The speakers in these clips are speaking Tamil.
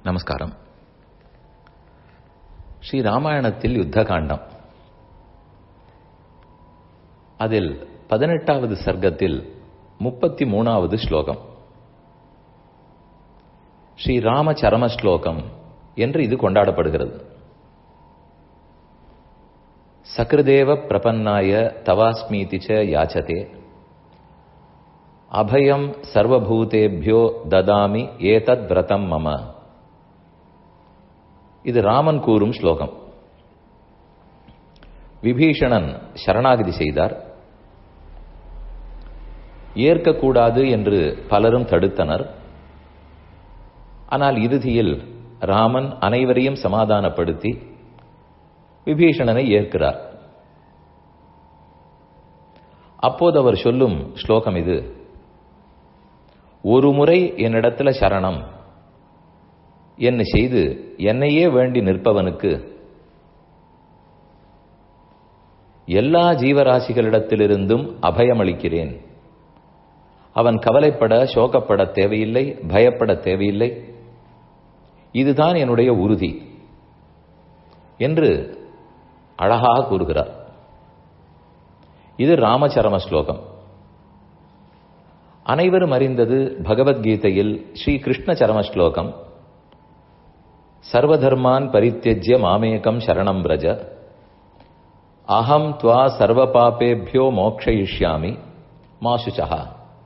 நமஸ்காரம் ஸ்ரீ ராமாயணத்தில் யுத்த காண்டம் அதில் பதினெட்டாவது சர்க்கத்தில் முப்பத்தி மூணாவது ஸ்லோகம் ஸ்ரீ ராம சரம ஸ்லோகம் என்று இது கொண்டாடப்படுகிறது சக்ருதேவ பிரபன்னாய தவாஸ்மீதி ச யாச்சதே அபயம் சர்வபூதேபியோ ததாமி ஏதத் விரதம் மம இது ராமன் கூறும் ஸ்லோகம் விபீஷணன் சரணாகதி செய்தார் ஏற்கக்கூடாது என்று பலரும் தடுத்தனர் ஆனால் இறுதியில் ராமன் அனைவரையும் சமாதானப்படுத்தி விபீஷணனை ஏற்கிறார் அப்போது அவர் சொல்லும் ஸ்லோகம் இது ஒரு முறை என்னிடத்துல சரணம் என்ன செய்து என்னையே வேண்டி நிற்பவனுக்கு எல்லா ஜீவராசிகளிடத்திலிருந்தும் அபயமளிக்கிறேன் அவன் கவலைப்பட சோகப்பட தேவையில்லை பயப்பட தேவையில்லை இதுதான் என்னுடைய உறுதி என்று அழகாக கூறுகிறார் இது ராமச்சரம ஸ்லோகம் அனைவரும் அறிந்தது பகவத்கீதையில் ஸ்ரீ கிருஷ்ண சரம ஸ்லோகம் சர்வதர்மான் பரித்தியஜ்ய மாமேகம் சரணம் பிரஜ அகம் துவா சர்வ பாப்பேபியோ மோக்ஷயிஷ்யாமி மாசுச்சகா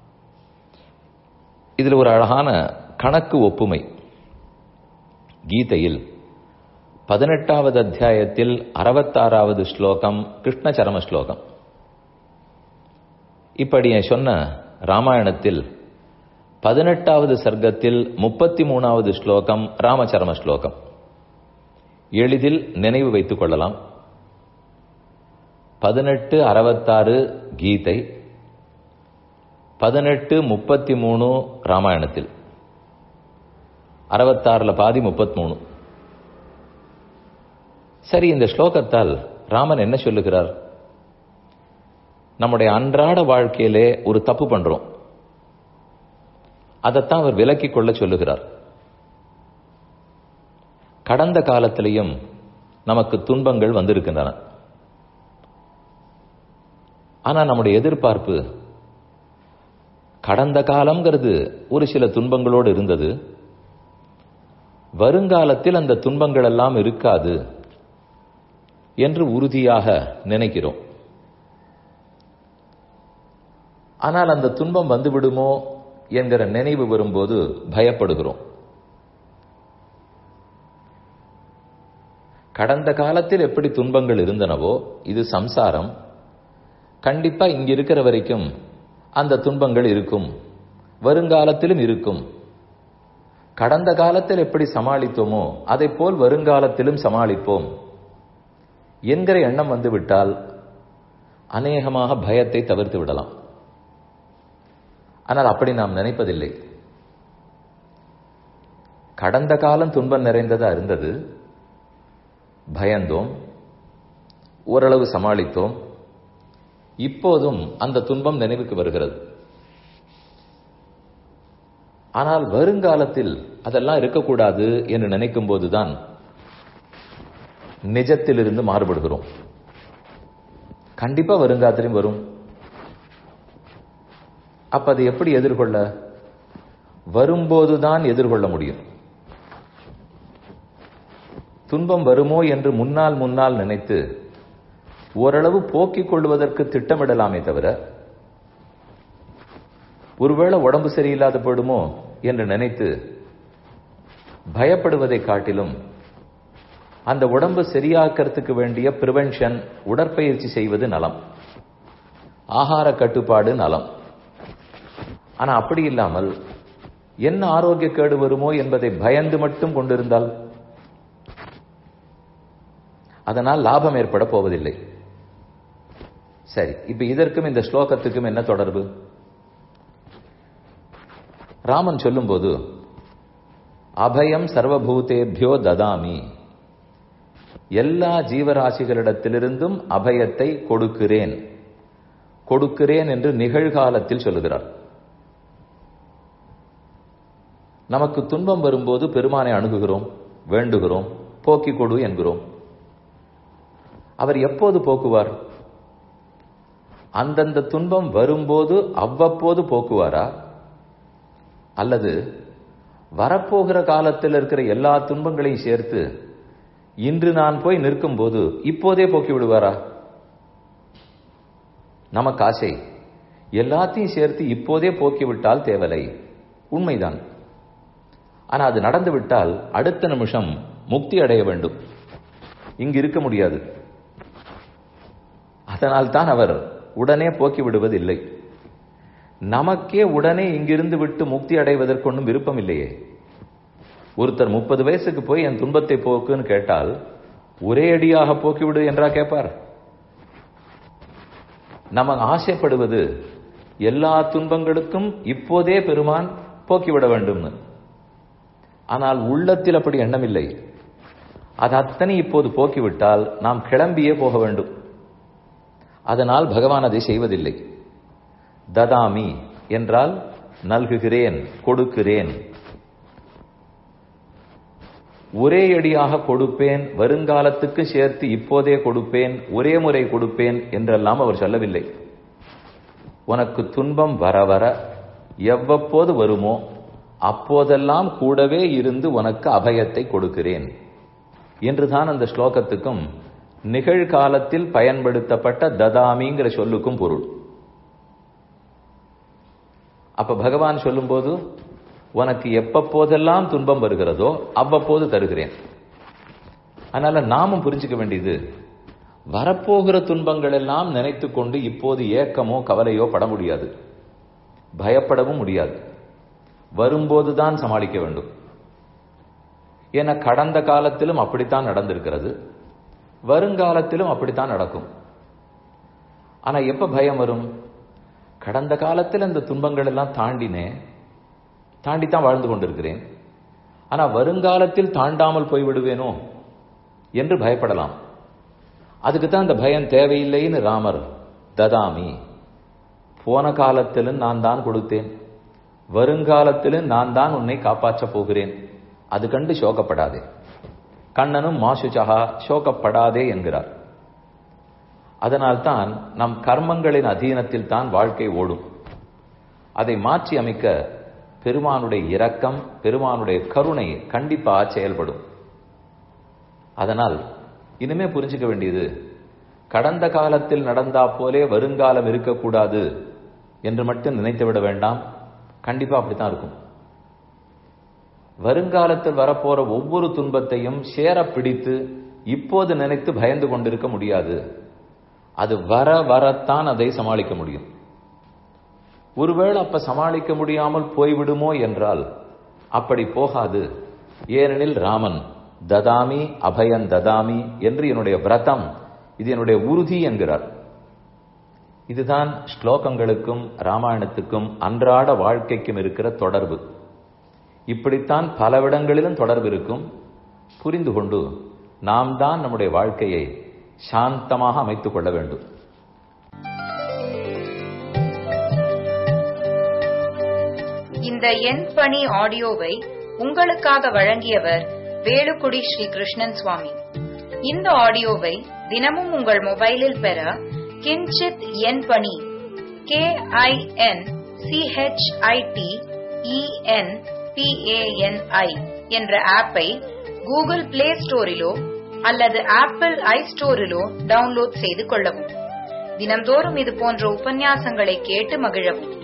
இதில் ஒரு அழகான கணக்கு ஒப்புமை கீதையில் பதினெட்டாவது அத்தியாயத்தில் அறுபத்தாறாவது ஸ்லோகம் கிருஷ்ண சரம ஸ்லோகம் இப்படி சொன்ன ராமாயணத்தில் பதினெட்டாவது சர்க்கத்தில் முப்பத்தி மூணாவது ஸ்லோகம் ராமச்சரம ஸ்லோகம் எளிதில் நினைவு வைத்துக் கொள்ளலாம் பதினெட்டு அறுபத்தாறு கீதை பதினெட்டு முப்பத்தி மூணு ராமாயணத்தில் அறுபத்தாறுல பாதி முப்பத்தி மூணு சரி இந்த ஸ்லோகத்தால் ராமன் என்ன சொல்லுகிறார் நம்முடைய அன்றாட வாழ்க்கையிலே ஒரு தப்பு பண்றோம் அதைத்தான் அவர் விலக்கிக் கொள்ள சொல்லுகிறார் கடந்த காலத்திலையும் நமக்கு துன்பங்கள் வந்திருக்கின்றன ஆனா நம்முடைய எதிர்பார்ப்பு கடந்த காலம்ங்கிறது ஒரு சில துன்பங்களோடு இருந்தது வருங்காலத்தில் அந்த துன்பங்கள் எல்லாம் இருக்காது என்று உறுதியாக நினைக்கிறோம் ஆனால் அந்த துன்பம் வந்துவிடுமோ என்கிற நினைவு வரும்போது பயப்படுகிறோம் கடந்த காலத்தில் எப்படி துன்பங்கள் இருந்தனவோ இது சம்சாரம் கண்டிப்பா இங்க இருக்கிற வரைக்கும் அந்த துன்பங்கள் இருக்கும் வருங்காலத்திலும் இருக்கும் கடந்த காலத்தில் எப்படி சமாளித்தோமோ அதை போல் வருங்காலத்திலும் சமாளிப்போம் என்கிற எண்ணம் வந்துவிட்டால் அநேகமாக பயத்தை தவிர்த்து விடலாம் ஆனால் அப்படி நாம் நினைப்பதில்லை கடந்த காலம் துன்பம் நிறைந்ததா இருந்தது பயந்தோம் ஓரளவு சமாளித்தோம் இப்போதும் அந்த துன்பம் நினைவுக்கு வருகிறது ஆனால் வருங்காலத்தில் அதெல்லாம் இருக்கக்கூடாது என்று நினைக்கும் போதுதான் நிஜத்திலிருந்து மாறுபடுகிறோம் கண்டிப்பா வருங்காலத்திலும் வரும் அப்ப அதை எப்படி எதிர்கொள்ள வரும்போதுதான் எதிர்கொள்ள முடியும் துன்பம் வருமோ என்று முன்னால் முன்னால் நினைத்து ஓரளவு போக்கிக் கொள்வதற்கு திட்டமிடலாமே தவிர ஒருவேளை உடம்பு சரியில்லாத போயிடுமோ என்று நினைத்து பயப்படுவதை காட்டிலும் அந்த உடம்பு சரியாக்கிறதுக்கு வேண்டிய பிரிவென்ஷன் உடற்பயிற்சி செய்வது நலம் ஆகார கட்டுப்பாடு நலம் ஆனா அப்படி இல்லாமல் என்ன ஆரோக்கிய கேடு வருமோ என்பதை பயந்து மட்டும் கொண்டிருந்தால் அதனால் லாபம் ஏற்பட போவதில்லை சரி இப்ப இதற்கும் இந்த ஸ்லோகத்துக்கும் என்ன தொடர்பு ராமன் சொல்லும்போது அபயம் சர்வபூதேபியோ ததாமி எல்லா ஜீவராசிகளிடத்திலிருந்தும் அபயத்தை கொடுக்கிறேன் கொடுக்கிறேன் என்று நிகழ்காலத்தில் சொல்லுகிறார் நமக்கு துன்பம் வரும்போது பெருமானை அணுகுகிறோம் வேண்டுகிறோம் போக்கிக் கொடு என்கிறோம் அவர் எப்போது போக்குவார் அந்தந்த துன்பம் வரும்போது அவ்வப்போது போக்குவாரா அல்லது வரப்போகிற காலத்தில் இருக்கிற எல்லா துன்பங்களையும் சேர்த்து இன்று நான் போய் நிற்கும் போது இப்போதே போக்கி விடுவாரா நமக்கு ஆசை எல்லாத்தையும் சேர்த்து இப்போதே போக்கிவிட்டால் தேவலை உண்மைதான் ஆனா அது நடந்து விட்டால் அடுத்த நிமிஷம் முக்தி அடைய வேண்டும் இங்கு இருக்க முடியாது அதனால் தான் அவர் உடனே போக்கி விடுவதில்லை நமக்கே உடனே இங்கிருந்து விட்டு முக்தி அடைவதற்கு ஒன்றும் விருப்பம் இல்லையே ஒருத்தர் முப்பது வயசுக்கு போய் என் துன்பத்தை போக்குன்னு கேட்டால் ஒரே அடியாக போக்கிவிடு என்றா கேட்பார் நம்ம ஆசைப்படுவது எல்லா துன்பங்களுக்கும் இப்போதே பெருமான் போக்கிவிட வேண்டும்னு ஆனால் உள்ளத்தில் அப்படி எண்ணம் இல்லை அது அத்தனை இப்போது போக்கிவிட்டால் நாம் கிளம்பியே போக வேண்டும் அதனால் பகவான் அதை செய்வதில்லை ததாமி என்றால் நல்குகிறேன் கொடுக்கிறேன் ஒரே அடியாக கொடுப்பேன் வருங்காலத்துக்கு சேர்த்து இப்போதே கொடுப்பேன் ஒரே முறை கொடுப்பேன் என்றெல்லாம் அவர் சொல்லவில்லை உனக்கு துன்பம் வர வர எவ்வப்போது வருமோ அப்போதெல்லாம் கூடவே இருந்து உனக்கு அபயத்தை கொடுக்கிறேன் என்றுதான் அந்த ஸ்லோகத்துக்கும் நிகழ்காலத்தில் பயன்படுத்தப்பட்ட ததாமிங்கிற சொல்லுக்கும் பொருள் அப்ப பகவான் சொல்லும்போது உனக்கு எப்பப்போதெல்லாம் துன்பம் வருகிறதோ அவ்வப்போது தருகிறேன் அதனால நாமும் புரிஞ்சுக்க வேண்டியது வரப்போகிற துன்பங்கள் எல்லாம் நினைத்து கொண்டு இப்போது ஏக்கமோ கவலையோ பட முடியாது பயப்படவும் முடியாது வரும்போதுதான் சமாளிக்க வேண்டும் என கடந்த காலத்திலும் அப்படித்தான் நடந்திருக்கிறது வருங்காலத்திலும் அப்படித்தான் நடக்கும் ஆனா எப்ப பயம் வரும் கடந்த காலத்தில் இந்த துன்பங்கள் எல்லாம் தாண்டினேன் தாண்டித்தான் வாழ்ந்து கொண்டிருக்கிறேன் ஆனா வருங்காலத்தில் தாண்டாமல் போய்விடுவேனோ என்று பயப்படலாம் அதுக்கு தான் இந்த பயம் தேவையில்லைன்னு ராமர் ததாமி போன காலத்திலும் நான் தான் கொடுத்தேன் வருங்காலத்திலும் நான் தான் உன்னை காப்பாற்றப் போகிறேன் அது கண்டு சோகப்படாதே கண்ணனும் மாசுச்சகா சோகப்படாதே என்கிறார் அதனால்தான் நம் கர்மங்களின் அதீனத்தில் தான் வாழ்க்கை ஓடும் அதை மாற்றி அமைக்க பெருமானுடைய இரக்கம் பெருமானுடைய கருணை கண்டிப்பா செயல்படும் அதனால் இனிமே புரிஞ்சுக்க வேண்டியது கடந்த காலத்தில் நடந்தா போலே வருங்காலம் இருக்கக்கூடாது என்று மட்டும் நினைத்து விட வேண்டாம் கண்டிப்பா அப்படித்தான் இருக்கும் வருங்காலத்தில் வரப்போற ஒவ்வொரு துன்பத்தையும் சேர பிடித்து இப்போது நினைத்து பயந்து கொண்டிருக்க முடியாது அது வர வரத்தான் அதை சமாளிக்க முடியும் ஒருவேளை அப்ப சமாளிக்க முடியாமல் போய்விடுமோ என்றால் அப்படி போகாது ஏனெனில் ராமன் ததாமி அபயன் ததாமி என்று என்னுடைய விரதம் இது என்னுடைய உறுதி என்கிறார் இதுதான் ஸ்லோகங்களுக்கும் ராமாயணத்துக்கும் அன்றாட வாழ்க்கைக்கும் இருக்கிற தொடர்பு இப்படித்தான் பலவிடங்களிலும் தொடர்பு இருக்கும் புரிந்து கொண்டு நாம் தான் நம்முடைய வாழ்க்கையை சாந்தமாக அமைத்துக் கொள்ள வேண்டும் இந்த எண் பணி ஆடியோவை உங்களுக்காக வழங்கியவர் வேலுக்குடி ஸ்ரீ கிருஷ்ணன் சுவாமி இந்த ஆடியோவை தினமும் உங்கள் மொபைலில் பெற கிஞ்சித் எண் பணி கே ஐ என் சிஹெச்ஐடி இஎன் பிஏஎன்ஐ என்ற ஆப்பை கூகுள் பிளே ஸ்டோரிலோ அல்லது ஆப்பிள் ஐ ஸ்டோரிலோ டவுன்லோட் செய்து கொள்ளவும் தினந்தோறும் இது போன்ற உபன்யாசங்களை கேட்டு மகிழவும்